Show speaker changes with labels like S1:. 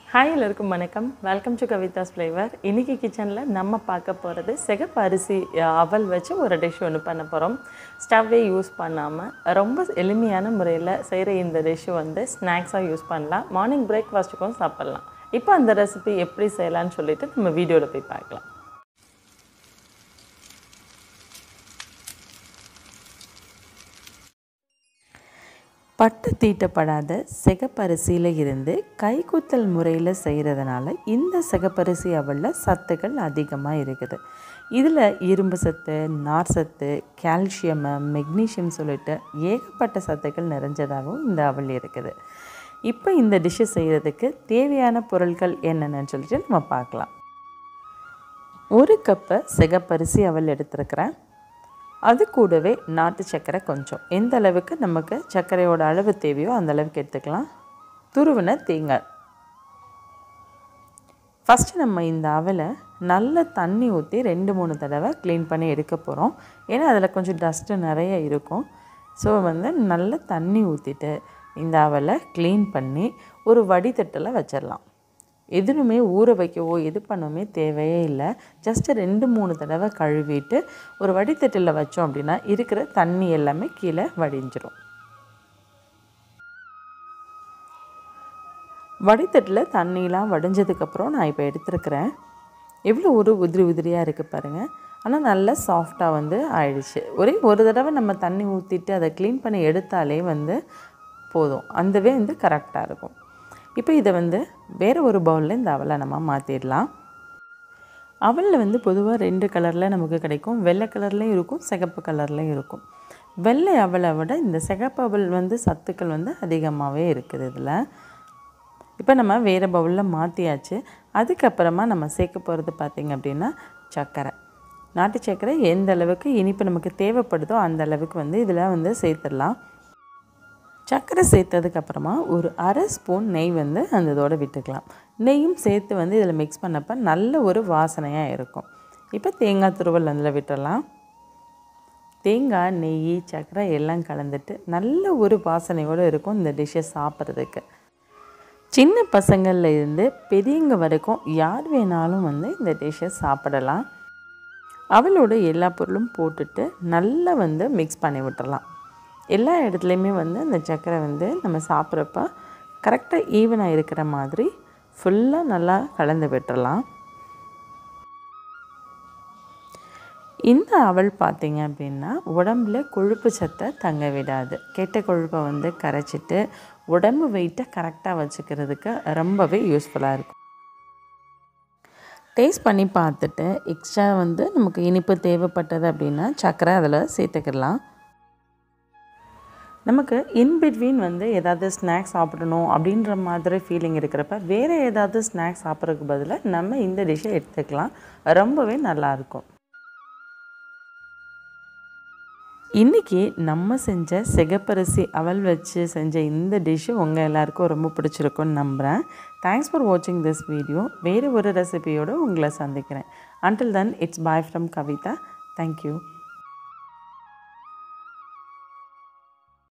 S1: hi எல்லாருக்கும் வணக்கம் welcome to கவிதாஸ் flavour இன்னைக்கு கிச்சனில் நம்ம பார்க்க போகிறது சிகப்பு அரிசி அஹ், அவல் வச்சு ஒரு டிஷ் ஒன்று பண்ண போகிறோம் ஸ்டவ்வே யூஸ் பண்ணாமல் ரொம்ப எளிமையான முறையில் செய்கிற இந்த டிஷ் வந்து ஸ்நாக்ஸாக யூஸ் பண்ணலாம் மார்னிங் பிரேக்ஃபாஸ்ட்டுக்கும் சாப்பிட்லாம் இப்போ அந்த ரெசிபி எப்படி செய்யலாம்னு சொல்லிட்டு நம்ம வீடியோவில் போய் பார்க்கலாம் பட்டு தீட்டப்படாத சிகப்பரிசியில் இருந்து கைக்குத்தல் முறையில் செய்கிறதுனால இந்த சிகப்பரிசி அவலில் சத்துக்கள் அதிகமாக இருக்குது இதில் இரும்பு சத்து நார் சத்து கால்சியம் மெக்னீஷியம் சொல்லிட்டு ஏகப்பட்ட சத்துக்கள் நிறைஞ்சதாகவும் இந்த அவல் இருக்குது இப்போ இந்த டிஷ்ஷு செய்கிறதுக்கு தேவையான பொருட்கள் என்னென்னு சொல்லிட்டு நம்ம பார்க்கலாம் ஒரு கப்பு சிகப்பரிசி அவல் எடுத்திருக்கிறேன் அது கூடவே நாட்டு சர்க்கரை கொஞ்சம் எந்த அளவுக்கு நமக்கு சர்க்கரையோட அளவு தேவையோ அந்த அளவுக்கு எடுத்துக்கலாம் துருவின தேங்காய் ஃபஸ்ட்டு நம்ம இந்த அவலை நல்ல தண்ணி ஊற்றி ரெண்டு மூணு தடவை க்ளீன் பண்ணி எடுக்க போகிறோம் ஏன்னா அதில் கொஞ்சம் டஸ்ட்டு நிறைய இருக்கும் ஸோ வந்து நல்ல தண்ணி ஊற்றிட்டு இந்த அவலை க்ளீன் பண்ணி ஒரு வடித்தட்டில் வச்சிடலாம் எதுவுமே ஊற வைக்கவோ இது பண்ணவே தேவையே இல்லை ஜஸ்ட்டு ரெண்டு மூணு தடவை கழுவிட்டு ஒரு வடித்தட்டில் வச்சோம் அப்படின்னா இருக்கிற தண்ணி எல்லாமே கீழே வடிஞ்சிரும் வடித்தட்டில் தண்ணிலாம் வடிஞ்சதுக்கப்புறம் நான் இப்போ எடுத்துருக்கிறேன் எவ்வளோ ஒரு உதிரி உதிரியாக இருக்குது பாருங்கள் ஆனால் நல்லா சாஃப்டாக வந்து ஆயிடுச்சு ஒரே ஒரு தடவை நம்ம தண்ணி ஊற்றிட்டு அதை க்ளீன் பண்ணி எடுத்தாலே வந்து போதும் அந்தவே வந்து கரெக்டாக இருக்கும் இப்போ இதை வந்து வேறு ஒரு பவுலில் இந்த அவலை நம்ம மாற்றிடலாம் அவலில் வந்து பொதுவாக ரெண்டு கலரில் நமக்கு கிடைக்கும் வெள்ளை கலர்லேயும் இருக்கும் சிகப்பு கலர்லேயும் இருக்கும் வெள்ளை அவலை விட இந்த சிகப்பு அவல் வந்து சத்துக்கள் வந்து அதிகமாகவே இருக்குது இதில் இப்போ நம்ம வேறு பவுலில் மாற்றியாச்சு அதுக்கப்புறமா நம்ம சேர்க்க போகிறது பார்த்திங்க அப்படின்னா சர்க்கரை நாட்டு சர்க்கரை எந்த அளவுக்கு இனிப்பு நமக்கு தேவைப்படுதோ அந்த அளவுக்கு வந்து இதில் வந்து சேர்த்துடலாம் சர்க்கரை சேர்த்ததுக்கப்புறமா ஒரு அரை ஸ்பூன் நெய் வந்து அந்த இதோட விட்டுக்கலாம் நெய்யும் சேர்த்து வந்து இதில் மிக்ஸ் பண்ணப்போ நல்ல ஒரு வாசனையாக இருக்கும் இப்போ தேங்காய் துருவல் அதில் விட்டுடலாம் தேங்காய் நெய் சர்க்கரை எல்லாம் கலந்துட்டு நல்ல ஒரு வாசனையோடு இருக்கும் இந்த டிஷ்ஷை சாப்பிட்றதுக்கு சின்ன பசங்கள்ல இருந்து பெரியவங்க வரைக்கும் யார் வேணாலும் வந்து இந்த டிஷ்ஷை சாப்பிடலாம் அவளோட எல்லா பொருளும் போட்டுட்டு நல்லா வந்து மிக்ஸ் பண்ணி விட்டுறலாம் எல்லா இடத்துலையுமே வந்து அந்த சர்க்கரை வந்து நம்ம சாப்பிட்றப்ப கரெக்டாக ஈவனாக இருக்கிற மாதிரி ஃபுல்லாக நல்லா கலந்து விட்டுறலாம் இந்த அவல் பார்த்தீங்க அப்படின்னா உடம்புல கொழுப்பு சத்தை தங்க விடாது கெட்ட கொழுப்பை வந்து கரைச்சிட்டு உடம்பு வெயிட்டை கரெக்டாக வச்சுக்கிறதுக்கு ரொம்பவே யூஸ்ஃபுல்லாக இருக்கும் டேஸ்ட் பண்ணி பார்த்துட்டு எக்ஸ்ட்ரா வந்து நமக்கு இனிப்பு தேவைப்பட்டது அப்படின்னா சர்க்கரை அதில் சேர்த்துக்கிடலாம் நமக்கு இன்பிட்வீன் வந்து ஏதாவது ஸ்நாக்ஸ் சாப்பிடணும் அப்படின்ற மாதிரி ஃபீலிங் இருக்கிறப்ப வேறு ஏதாவது ஸ்நாக்ஸ் சாப்பிட்றதுக்கு பதிலாக நம்ம இந்த டிஷ்ஷை எடுத்துக்கலாம் ரொம்பவே நல்லாயிருக்கும் இன்றைக்கி நம்ம செஞ்ச சிகப்பரிசி அவல் வச்சு செஞ்ச இந்த டிஷ்ஷு உங்கள் எல்லாருக்கும் ரொம்ப பிடிச்சிருக்கும்னு நம்புகிறேன் தேங்க்ஸ் ஃபார் வாட்சிங் திஸ் வீடியோ வேறு ஒரு ரெசிபியோடு உங்களை சந்திக்கிறேன் until then it's bye from Kavitha thank you